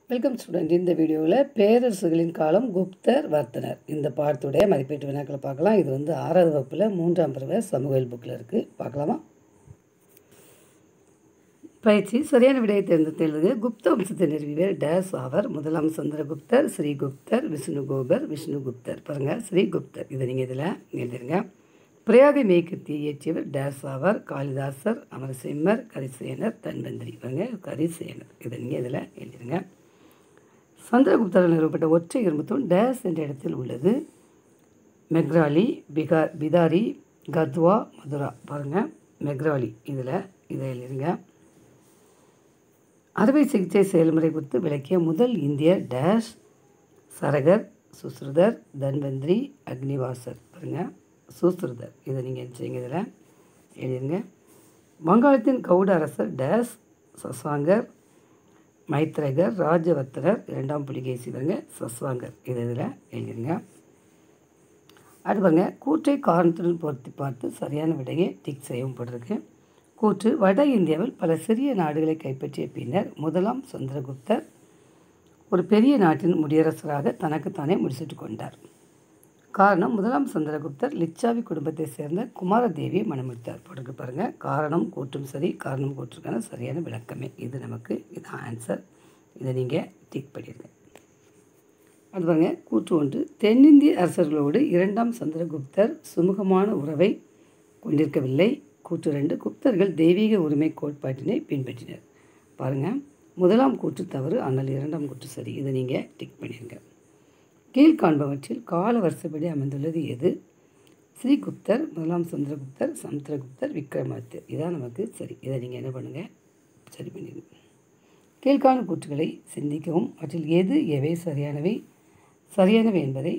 welcome student இந்த வீடியோவில் பேரரசுகளின் காலம் குப்தர் வர்த்தனர் இந்த பாடத்துடைய மதிப்பீட்டு வினாக்களை பார்க்கலாம் இது வந்து ஆறாவது வகுப்பில் மூன்றாம் பிரிவு சமூகவியல் புக்கில் இருக்குது பார்க்கலாமா பயிற்சி சரியான விடையை தேர்ந்தெடுத்தது குப்த வம்சத்தை நிறுவியவர் டேஸ் ஆவர் முதலாம் சந்திரகுப்தர் ஸ்ரீகுப்தர் விஷ்ணுகோபர் விஷ்ணுகுப்தர் பாருங்கள் ஸ்ரீகுப்தர் இதை நீங்கள் இதில் எழுதிருங்க பிரயாகை மேய்க்கத்தி இயற்றியவர் டேஸ் ஆவர் காளிதாசர் அமரசிம்மர் கரிசேனர் தன்வந்திரி பாருங்க கரிசேனர் இதை நீங்கள் இதில் எழுதிருங்க சந்திரகுப்தரால் நிறுவப்பட்ட ஒற்றை இரும்புத்தூண் டேஸ் என்ற இடத்தில் உள்ளது மெக்ராலி பிகா பிதாரி கத்வா மதுரா பாருங்கள் மெக்ராலி இதில் இதை எழுதிருங்க அறுவை சிகிச்சை செயல்முறை குறித்து விளக்கிய முதல் இந்திய டேஷ் சரகர் சுஸ்ருதர் தன்வந்திரி அக்னிவாசர் பாருங்கள் சுஸ்ருதர் இதை நீங்கள் செய்யுங்க இதில் எழுதிருங்க வங்காளத்தின் கவுட அரசர் டேஸ் சசாங்கர் மைத்ரகர் ராஜவர்த்தனர் இரண்டாம் புலிகேசி பாருங்க சஸ்வாங்கர் இது இதில் எழுதிருங்க அடுத்து பாருங்க கூற்றை காரணத்துடன் பொருத்தி பார்த்து சரியான விடையை டிக் செய்யவும் போட்டிருக்கு கூற்று வட இந்தியாவில் பல சிறிய நாடுகளை கைப்பற்றிய பின்னர் முதலாம் சந்திரகுப்தர் ஒரு பெரிய நாட்டின் முடியரசராக தனக்குத்தானே முடிசூட்டு கொண்டார் காரணம் முதலாம் சந்திரகுப்தர் லிச்சாவி குடும்பத்தை சேர்ந்த குமாரதேவியை மணமுடித்தார் போட்டிருக்கு பாருங்கள் காரணம் கூற்றும் சரி காரணம் கூற்றுக்கான சரியான விளக்கமே இது நமக்கு இது ஆன்சர் இதை நீங்கள் டிக் பண்ணிடுங்க அது பாருங்க கூற்று ஒன்று தென்னிந்திய அரசர்களோடு இரண்டாம் சந்திரகுப்தர் சுமூகமான உறவை கொண்டிருக்கவில்லை கூற்று ரெண்டு குப்தர்கள் தெய்வீக உரிமை கோட்பாட்டினை பின்பற்றினர் பாருங்கள் முதலாம் கூற்று தவறு ஆனால் இரண்டாம் கூற்று சரி இதை நீங்கள் டிக் பண்ணிடுங்க கீழ்காண்பவற்றில் கால வரிசைப்படி அமைந்துள்ளது எது ஸ்ரீகுப்தர் முதலாம் சந்திரகுப்தர் சமுத்திரகுப்தர் விக்ரமாதித்யர் இதான் நமக்கு சரி இதை நீங்கள் என்ன பண்ணுங்கள் சரி பண்ணிடுங்க கீழ்காணும் கூற்றுகளை சிந்திக்கவும் அவற்றில் எது எவை சரியானவை சரியானவை என்பதை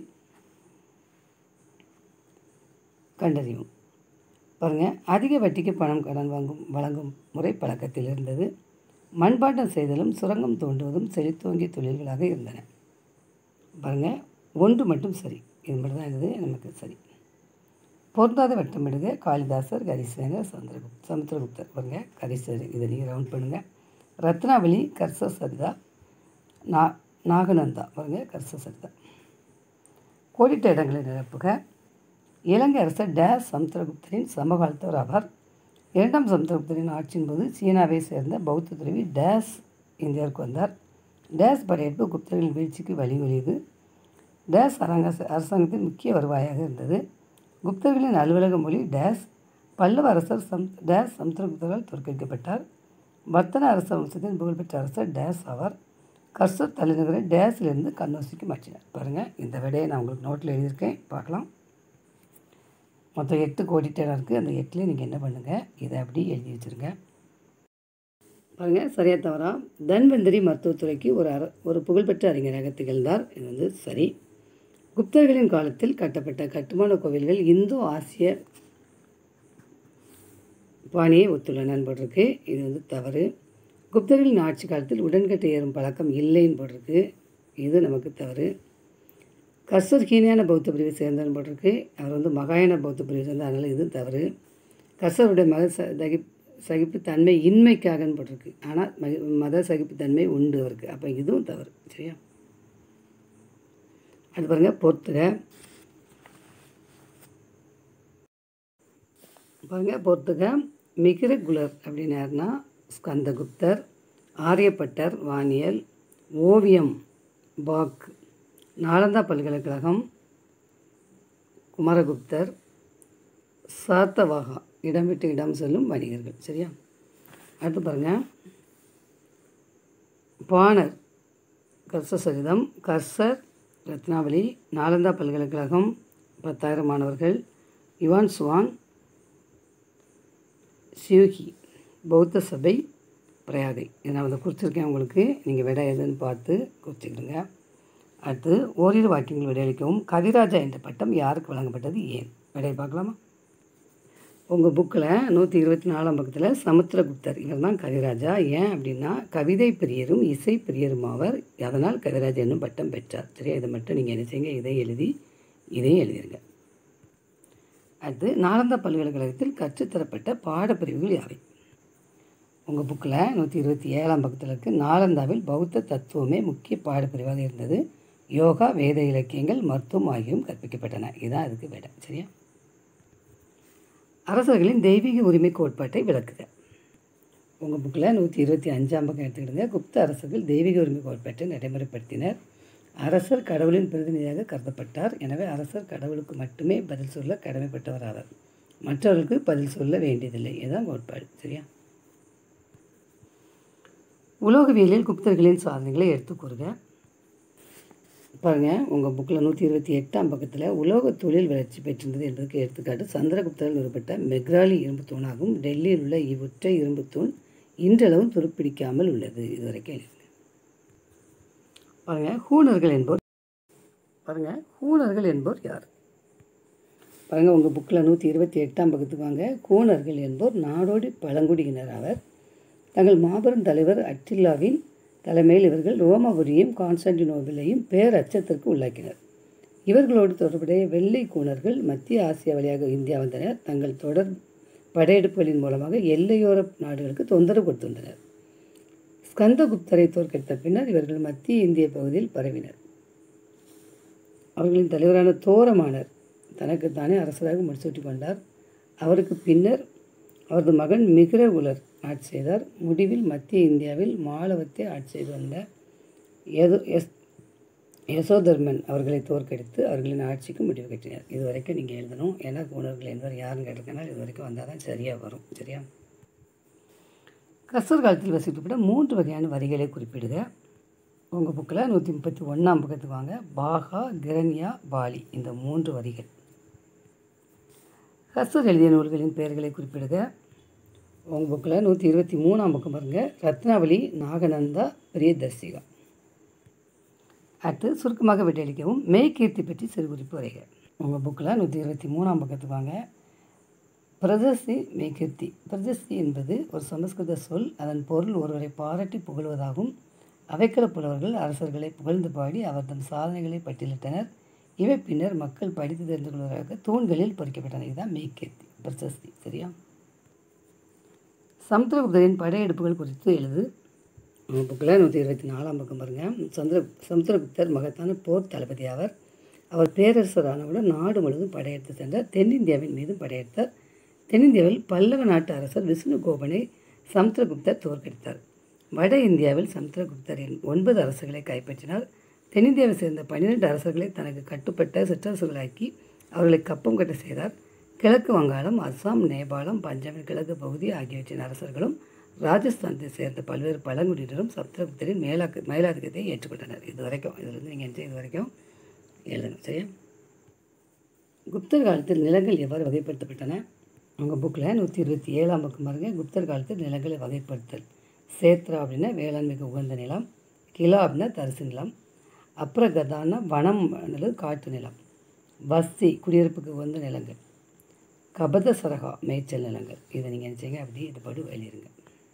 கண்டறியவும் பாருங்கள் அதிக வட்டிக்கு பணம் கடன் வாங்கும் வழங்கும் முறை பழக்கத்தில் இருந்தது மண்பாட்டம் செய்தலும் சுரங்கம் தோண்டுவதும் செழித்தோங்கிய தொழில்களாக இருந்தன பாருங்கள் ஒன்று மட்டும் சரி இது மட்டும் தான் இருந்தது நமக்கு சரி பொருந்தாத வட்டமிடுக காளிதாசர் கரிசேனர் சந்திரகுப்த சமுத்திரகுப்தர் பாருங்க கரிசேர் இதை நீங்கள் ரவுண்ட் பண்ணுங்கள் ரத்னாவளி கர்ச சரிதா நா நாகநந்தா பாருங்க கர்ச சரிதா கோடிட்ட இடங்களை நிரப்புக இலங்கை அரசர் டேஸ் சமுத்திரகுப்தரின் சமகாலத்தவர் ஆவார் இரண்டாம் சமுத்திரகுப்தரின் ஆட்சியின் போது சீனாவை சேர்ந்த பௌத்த துறவி டேஸ் இந்தியாவுக்கு வந்தார் டேஸ் படையெடுப்பு குப்தர்களின் வீழ்ச்சிக்கு வழிவழியது டேஸ் அரங்க அரசாங்கத்தின் முக்கிய வருவாயாக இருந்தது குப்தர்களின் அலுவலக மொழி டேஸ் பல்லவ அரசர் சம் டேஸ் சமுத்திரகுப்தரால் தோற்கடிக்கப்பட்டார் வர்த்தன அரச வம்சத்தின் புகழ்பெற்ற அரசர் டேஸ் ஆவார் கர்சர் தலைநகரை டேஸிலிருந்து கண்ணோசிக்கு மாற்றினார் பாருங்கள் இந்த விடையை நான் உங்களுக்கு நோட்டில் எழுதியிருக்கேன் பார்க்கலாம் மொத்தம் எட்டு கோடிட்டேரம் இருக்குது அந்த எட்டுலேயும் நீங்கள் என்ன பண்ணுங்கள் இதை அப்படி எழுதி வச்சுருங்க பாருங்கள் சரியாக தவறா தன்வந்திரி மருத்துவத்துறைக்கு ஒரு அர ஒரு புகழ்பெற்ற அறிஞராக திகழ்ந்தார் இது வந்து சரி குப்தர்களின் காலத்தில் கட்டப்பட்ட கட்டுமான கோவில்கள் இந்தோ ஆசிய பாணியை ஒத்துள்ளனன்னு போட்டிருக்கு இது வந்து தவறு குப்தர்களின் ஆட்சி காலத்தில் உடன்கட்டை ஏறும் பழக்கம் இல்லைன்னு போட்டிருக்கு இது நமக்கு தவறு கர்சர் ஹீனியான பௌத்த பிரிவை சேர்ந்தன்னு போட்டிருக்கு அவர் வந்து மகாயன பௌத்த பிரிவை சேர்ந்தார் அதனால் இது தவறு கர்சருடைய மத சகி சகிப்புத்தன்மை இன்மைக்காகன்னு போட்டிருக்கு ஆனால் மத சகிப்புத்தன்மை உண்டு அவருக்கு அப்போ இதுவும் தவறு சரியா அது பாருங்கள் பொறுத்துக பாருங்கள் பொறுத்துக மிகிர குலர் அப்படின்னு யாருன்னா ஸ்கந்தகுப்தர் ஆரியப்பட்டர் வானியல் ஓவியம் பாக் நாலந்தா பல்கலைக்கழகம் குமரகுப்தர் சாத்தவாகா இடம் விட்டு இடம் செல்லும் வணிகர்கள் சரியா அடுத்து பாருங்கள் பாணர் கர்ச சரிதம் கர்சர் ரத்னாவளி நாலந்தா பல்கலைக்கழகம் பத்தாயிரம் மாணவர்கள் யுவான் சுவாங் சியூகி பௌத்த சபை பிரயாகை இதை நான் அதை குறிச்சிருக்கேன் உங்களுக்கு நீங்கள் விடை எதுன்னு பார்த்து குறிச்சிக்கிடுங்க அடுத்து ஓரிரு வாக்கியங்கள் விடையளிக்கவும் கவிராஜா என்ற பட்டம் யாருக்கு வழங்கப்பட்டது ஏன் விடையை பார்க்கலாமா உங்கள் புக்கில் நூற்றி இருபத்தி நாலாம் பக்கத்தில் சமுத்திரகுப்தர் இவர் தான் கவிராஜா ஏன் அப்படின்னா கவிதை பிரியரும் இசை பிரியரும் ஆவர் அதனால் கவிராஜா என்னும் பட்டம் பெற்றார் சரியா இதை மட்டும் நீங்கள் என்ன செய்யுங்க இதை எழுதி இதையும் எழுதிருங்க அடுத்து நாலந்தா பல்கலைக்கழகத்தில் கற்றுத்தரப்பட்ட பாடப்பிரிவுகள் யாவை உங்கள் புக்கில் நூற்றி இருபத்தி ஏழாம் பக்கத்தில் இருக்குது நாலந்தாவில் பௌத்த தத்துவமே முக்கிய பாடப்பிரிவாக இருந்தது யோகா வேத இலக்கியங்கள் மருத்துவம் ஆகியவும் கற்பிக்கப்பட்டன இதுதான் அதுக்கு விட சரியா அரசர்களின் தெய்வீக உரிமை கோட்பாட்டை விளக்குக உங்கள் புக்கில் நூற்றி இருபத்தி அஞ்சாம் பக்கம் எடுத்துக்கிடுங்க குப்த அரசர்கள் தெய்வீக உரிமை கோட்பாட்டை நடைமுறைப்படுத்தினர் அரசர் கடவுளின் பிரதிநிதியாக கருதப்பட்டார் எனவே அரசர் கடவுளுக்கு மட்டுமே பதில் சொல்ல கடமைப்பட்டவர் ஆவார் மற்றவர்களுக்கு பதில் சொல்ல வேண்டியதில்லை இதுதான் கோட்பாடு சரியா உலோகவியலில் குப்தர்களின் சாதனைகளை எடுத்து கூறுக பாருங்கள் உங்கள் புக்கில் நூற்றி இருபத்தி எட்டாம் பக்கத்தில் உலோக தொழில் வளர்ச்சி பெற்றிருந்தது என்பதற்கு எடுத்துக்காட்டு சந்திரகுப்தரால் நிறுவப்பட்ட மெக்ராலி இரும்பு தூணாகும் டெல்லியில் உள்ள இவ்வொற்றை இரும்பு தூண் இன்றளவும் துருப்பிடிக்காமல் உள்ளது இதுவரைக்கும் எழுதுங்க பாருங்கள் ஹூணர்கள் என்போர் பாருங்கள் ஹூணர்கள் என்போர் யார் பாருங்கள் உங்கள் புக்கில் நூற்றி இருபத்தி எட்டாம் பக்கத்துக்கு வாங்க கூணர்கள் என்போர் நாடோடி பழங்குடியினர் அவர் தங்கள் மாபெரும் தலைவர் அட்டில்லாவின் தலைமையில் இவர்கள் ரோமபுரியும் கான்ஸ்டன்டினோபிளையும் பேரச்சத்திற்கு உள்ளாக்கினர் இவர்களோடு தொடர்புடைய வெள்ளை கூணர்கள் மத்திய ஆசியா வழியாக இந்தியா வந்தனர் தங்கள் தொடர் படையெடுப்புகளின் மூலமாக எல்லையோர நாடுகளுக்கு தொந்தரவு கொடுத்துள்ளனர் ஸ்கந்தகுப்தரை தோற்கடித்த பின்னர் இவர்கள் மத்திய இந்திய பகுதியில் பரவினர் அவர்களின் தலைவரான தோரமானர் தனக்குத்தானே அரசராக முடிசூட்டி கொண்டார் அவருக்கு பின்னர் அவரது மகன் மிகிர உலர் ஆட்சி செய்தார் முடிவில் மத்திய இந்தியாவில் மாலவத்தை ஆட்சி செய்து வந்த எது எஸ் யசோதர்மன் அவர்களை தோற்கடித்து அவர்களின் ஆட்சிக்கு முடிவு கட்டினார் இது வரைக்கும் நீங்கள் எழுதணும் ஏன்னா கூணர்கள் என்பவர் யாருன்னு கேட்டிருக்கனால இது வரைக்கும் வந்தால் தான் சரியாக வரும் சரியா கசர் காலத்தில் வசிக்கப்பட்ட மூன்று வகையான வரிகளை குறிப்பிடுக உங்கள் புக்கில் நூற்றி முப்பத்தி ஒன்றாம் பக்கத்துக்கு வாங்க பாகா கிரண்யா பாலி இந்த மூன்று வரிகள் கசர் எழுதிய நூல்களின் பெயர்களை குறிப்பிடுக உங்கள் புக்கில் நூற்றி இருபத்தி மூணாம் பக்கம் பாருங்கள் ரத்னாவளி நாகநந்தா பிரியதர்சிகா அடுத்து சுருக்கமாக விட்டளிக்கவும் மெய்கீர்த்தி பற்றி சிறு குறிப்பு வரைக உங்கள் புக்கில் நூற்றி இருபத்தி மூணாம் பக்கத்துக்கு வாங்க பிரதசி மெய்கீர்த்தி பிரதசி என்பது ஒரு சமஸ்கிருத சொல் அதன் பொருள் ஒருவரை பாராட்டி புகழ்வதாகும் அவைக்கல புலவர்கள் அரசர்களை புகழ்ந்து பாடி அவர் தம் சாதனைகளை பட்டியலிட்டனர் இவை பின்னர் மக்கள் படித்து தெரிந்து கொள்வதற்காக தூண்களில் பொறிக்கப்பட்டன இதுதான் மெய்கீர்த்தி பிரசஸ்தி சரியா சமுத்திரகுப்தரின் படையெடுப்புகள் குறித்து எழுது புக்கில் நூற்றி இருபத்தி நாலாம் பக்கம் பாருங்கள் சந்திர சமுத்திரகுப்தர் மகத்தான போர் தளபதி ஆவர் அவர் பேரரசரானவுடன் நாடு முழுவதும் படையெடுத்து சென்றார் தென்னிந்தியாவின் மீதும் படையெடுத்தார் தென்னிந்தியாவில் பல்லவ நாட்டு அரசர் விஷ்ணு கோபனை சமுத்திரகுப்தர் தோற்கடித்தார் வட இந்தியாவில் சமுத்திரகுப்தரின் ஒன்பது அரசுகளை கைப்பற்றினார் தென்னிந்தியாவை சேர்ந்த பன்னிரெண்டு அரசர்களை தனக்கு கட்டுப்பட்ட சிற்றரசுகளாக்கி அவர்களை கப்பம் கட்ட செய்தார் கிழக்கு வங்காளம் அஸ்ஸாம் நேபாளம் பஞ்சாபின் கிழக்கு பகுதி ஆகியவற்றின் அரசர்களும் ராஜஸ்தானத்தை சேர்ந்த பல்வேறு பழங்குடியினரும் சப்தகுப்தரின் மேலாக்க மேலாதிக்கத்தை ஏற்றுக்கொண்டனர் இது வரைக்கும் இதிலிருந்து நீங்கள் என்ன இது வரைக்கும் எழுதணும் சரியா குப்தர் காலத்தில் நிலங்கள் எவ்வாறு வகைப்படுத்தப்பட்டன உங்கள் புக்கில் நூற்றி இருபத்தி ஏழாம் பக்கம் பாருங்க குப்தர் காலத்தில் நிலங்களை வகைப்படுத்தல் சேத்ரா அப்படின்னா வேளாண்மைக்கு உகந்த நிலம் கிலா அப்படின்னா தரிசு நிலம் அப்ரகதான்னா வனம் அல்லது காட்டு நிலம் பஸ்தி குடியிருப்புக்கு உகந்த நிலங்கள் கபத சரகா மேய்ச்சல் நிலங்கள் இதை நீங்கள் நினச்சிங்க அப்படி இது படி வெளியிருங்க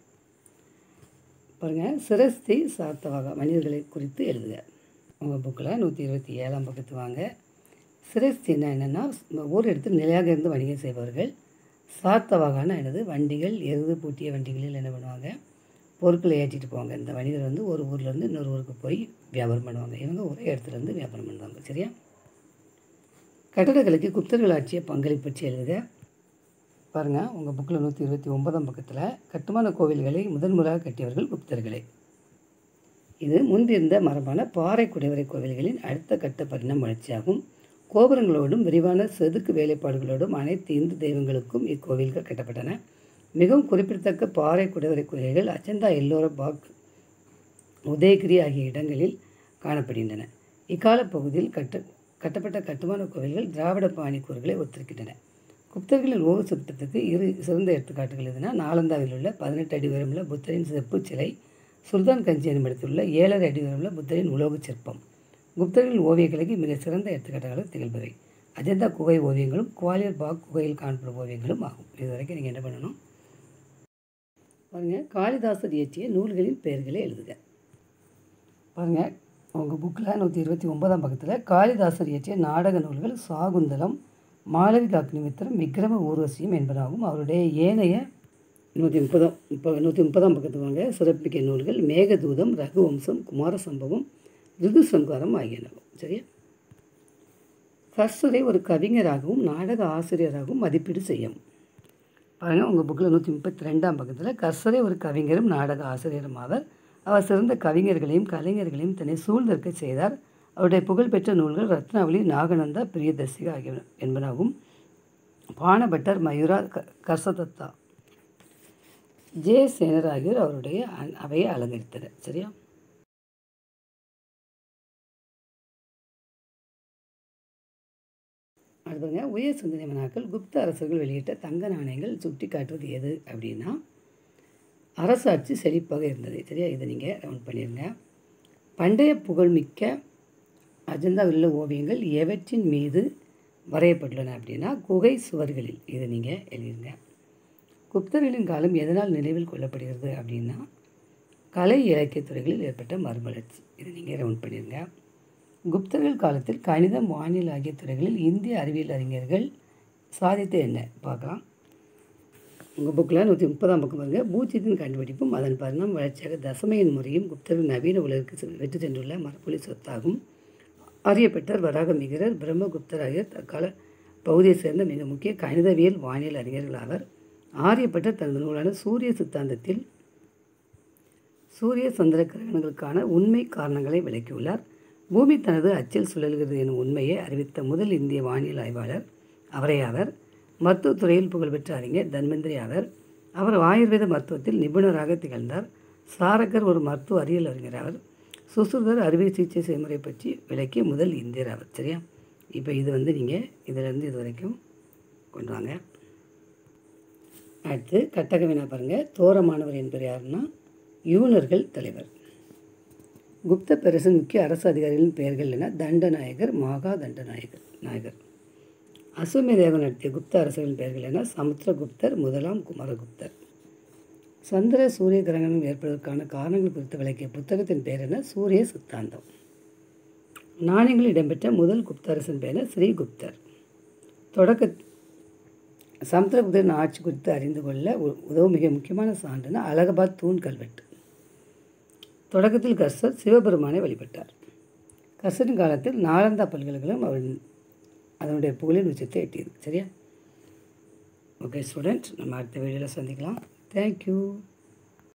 பாருங்கள் சிரஸ்தி சாத்தவகா மனிதர்களை குறித்து எழுதுக உங்கள் புக்கில் நூற்றி இருபத்தி ஏழாம் பக்கத்து வாங்க சிரஸ்தின்னா என்னென்னா ஊர் இடத்தில் நிலையாக இருந்து வணிகம் செய்பவர்கள் சாத்தவகான்னா என்னது வண்டிகள் எருது பூட்டிய வண்டிகளில் என்ன பண்ணுவாங்க பொருட்களை ஏற்றிட்டு போவாங்க இந்த வணிகர் வந்து ஒரு ஊர்லேருந்து இன்னொரு ஊருக்கு போய் வியாபாரம் பண்ணுவாங்க இவங்க ஒரே இடத்துலேருந்து வியாபாரம் பண்ணுவாங்க சரியா கட்டடக்கலைக்கு குப்தர்கள் ஆட்சிய பங்களிப்பு பற்றி எழுதுக பாருங்கள் உங்கள் புக்கில் நூற்றி இருபத்தி ஒன்பதாம் பக்கத்தில் கட்டுமான கோவில்களை முதன்முறையாக கட்டியவர்கள் குப்தர்களே இது முன்பிருந்த மரபான பாறை குடைவரை கோவில்களின் அடுத்த கட்ட பரிணாம வளர்ச்சியாகும் கோபுரங்களோடும் விரிவான செதுக்கு வேலைப்பாடுகளோடும் அனைத்து இந்து தெய்வங்களுக்கும் இக்கோவில்கள் கட்டப்பட்டன மிகவும் குறிப்பிடத்தக்க பாறை குடைவரை கோயில்கள் அஜந்தா எல்லோர பாக் உதயகிரி ஆகிய இடங்களில் காணப்படுகின்றன இக்கால பகுதியில் கட்ட கட்டப்பட்ட கட்டுமான கோவில்கள் திராவிட பாணி கூறுகளை ஒத்திருக்கின்றன குப்தர்களின் ஓவு சிற்பத்துக்கு இரு சிறந்த எடுத்துக்காட்டுகள் எதுனா நாலந்தாவில் உள்ள பதினெட்டு அடி உயரமுள்ள புத்தரின் செப்பு சிலை சுல்தான் கஞ்சி என்னும் இடத்திலுள்ள ஏழரை அடி உயரமுள்ள புத்தரின் உலோகச் சிற்பம் குப்தர்களின் ஓவியக்கலைக்கு மிக சிறந்த எடுத்துக்காட்டுகளாக திகழ்பவை அஜந்தா குகை ஓவியங்களும் குவாலியர் பாக் குகையில் காணப்படும் ஓவியங்களும் ஆகும் இது வரைக்கும் நீங்கள் என்ன பண்ணணும் பாருங்கள் காளிதாசர் இயற்றிய நூல்களின் பெயர்களை எழுதுக பாருங்கள் உங்கள் புக்கில் நூற்றி இருபத்தி ஒன்பதாம் பக்கத்தில் காளிதாசர் இயற்றிய நாடக நூல்கள் சாகுந்தலம் மாளவிக அக்னிமித்திரம் விக்ரம ஊர்வசியம் என்பதாகும் அவருடைய ஏனைய நூற்றி முப்பதாம் இப்போ நூற்றி முப்பதாம் பக்கத்துக்கு வாங்க சிறப்பிக்க நூல்கள் மேகதூதம் ரகுவம்சம் குமார சம்பவம் ரிது சங்காரம் ஆகியனவும் சரியா கர்சரை ஒரு கவிஞராகவும் நாடக ஆசிரியராகவும் மதிப்பீடு செய்யும் பாருங்கள் உங்கள் புக்கில் நூற்றி முப்பத்தி ரெண்டாம் பக்கத்தில் கர்சரை ஒரு கவிஞரும் நாடக ஆசிரியரும் ஆவர் அவர் சிறந்த கவிஞர்களையும் கலைஞர்களையும் தன்னை சூழ்ந்திருக்க செய்தார் அவருடைய புகழ்பெற்ற நூல்கள் ரத்னாவளி நாகநந்தா பிரியதர்சிகா ஆகியன என்பனாகும் பானபட்டர் மயூரா க கர்சதத்தா ஜே சேனர் ஆகியோர் அவருடைய அ- அவையை அலங்கரித்தனர் சரியா அடுத்தவங்க உயர் சிந்தனை மனாக்கள் குப்த அரசர்கள் வெளியிட்ட தங்க நாணயங்கள் சுட்டி காட்டுவது எது அப்படின்னா அரசாட்சி செழிப்பாக இருந்தது சரியா இதை நீங்கள் ரவுண்ட் பண்ணிடுங்க பண்டைய புகழ்மிக்க அஜந்தாவில் உள்ள ஓவியங்கள் எவற்றின் மீது வரையப்பட்டுள்ளன அப்படின்னா குகை சுவர்களில் இதை நீங்கள் எழுதிருங்க குப்தர்களின் காலம் எதனால் நினைவில் கொள்ளப்படுகிறது அப்படின்னா கலை இலக்கியத் துறைகளில் ஏற்பட்ட மறுமலர்ச்சி இதை நீங்கள் ரவுண்ட் பண்ணிடுங்க குப்தர்கள் காலத்தில் கணிதம் வானியல் ஆகிய துறைகளில் இந்திய அறிவியல் அறிஞர்கள் சாதித்த என்ன பார்க்கலாம் உங்கள் புக்கில் நூற்றி முப்பதாம் பக்கம் பாருங்க பூச்சியத்தின் கண்டுபிடிப்பும் அதன் பரிணாம வளர்ச்சியாக தசமையின் முறையும் குப்தர்கள் நவீன உலகிற்கு செ- வெற்றி சென்றுள்ள மரபொலி சொத்தாகும் ஆரியப்பட்டர் வராகமிகிரர் பிரம்மகுப்தர் ஆகியோர் தற்கால பகுதியைச் சேர்ந்த மிக முக்கிய கணிதவியல் வானியல் அறிஞர்கள் ஆவர் ஆரியப்பட்டர் தனது நூலான சூரிய சித்தாந்தத்தில் சூரிய சந்திர கிரகணங்களுக்கான உண்மை காரணங்களை விளக்கியுள்ளார் பூமி தனது அச்சில் சுழல்கிறது எனும் உண்மையை அறிவித்த முதல் இந்திய வானியல் ஆய்வாளர் அவரே ஆவர் மருத்துவத் துறையில் புகழ்பெற்ற அறிஞர் தன்வந்திரி ஆவர் அவர் ஆயுர்வேத மருத்துவத்தில் நிபுணராக திகழ்ந்தார் சாரகர் ஒரு மருத்துவ அறிவியல் அறிஞர் அவர் சுசுர்தர் அறுவை சிகிச்சை செய்முறை பற்றி விளக்கிய முதல் இந்தியர் அவர் சரியா இப்போ இது வந்து நீங்கள் இதிலேருந்து இது வரைக்கும் கொண்டு வாங்க அடுத்து கட்டக வினா பாருங்கள் தோரமானவர் என்பவர் யாருன்னா யூனர்கள் தலைவர் குப்த பேரரசின் முக்கிய அரசு அதிகாரிகளின் பெயர்கள் என தண்டநாயகர் மாகா தண்டநாயகர் நாயகர் அஸ்வமேதயாகம் நடத்திய குப்த அரசர்களின் பெயர்கள் என சமுத்திரகுப்தர் முதலாம் குமாரகுப்தர் சந்திர சூரிய கிரகணம் ஏற்படுவதற்கான காரணங்கள் குறித்து விளக்கிய புத்தகத்தின் பெயர் என சூரிய சித்தாந்தம் நாணயங்களில் இடம்பெற்ற முதல் குப்த அரசன் பெயர் என ஸ்ரீகுப்தர் தொடக்க சமுத்திரகுப்தரின் ஆட்சி குறித்து அறிந்து கொள்ள உ- உதவும் மிக முக்கியமான சான்றுனா அலகாபாத் தூண் கல்வெட்டு தொடக்கத்தில் கர்சர் சிவபெருமானை வழிபட்டார் கர்சரின் காலத்தில் நாலந்தா பல்கலைக்கழகம் அவன் அதனுடைய புகழின் உச்சத்தை எட்டியது சரியா ஓகே ஸ்டூடெண்ட் நம்ம அடுத்த வீடியோவில் சந்திக்கலாம் தேங்க்யூ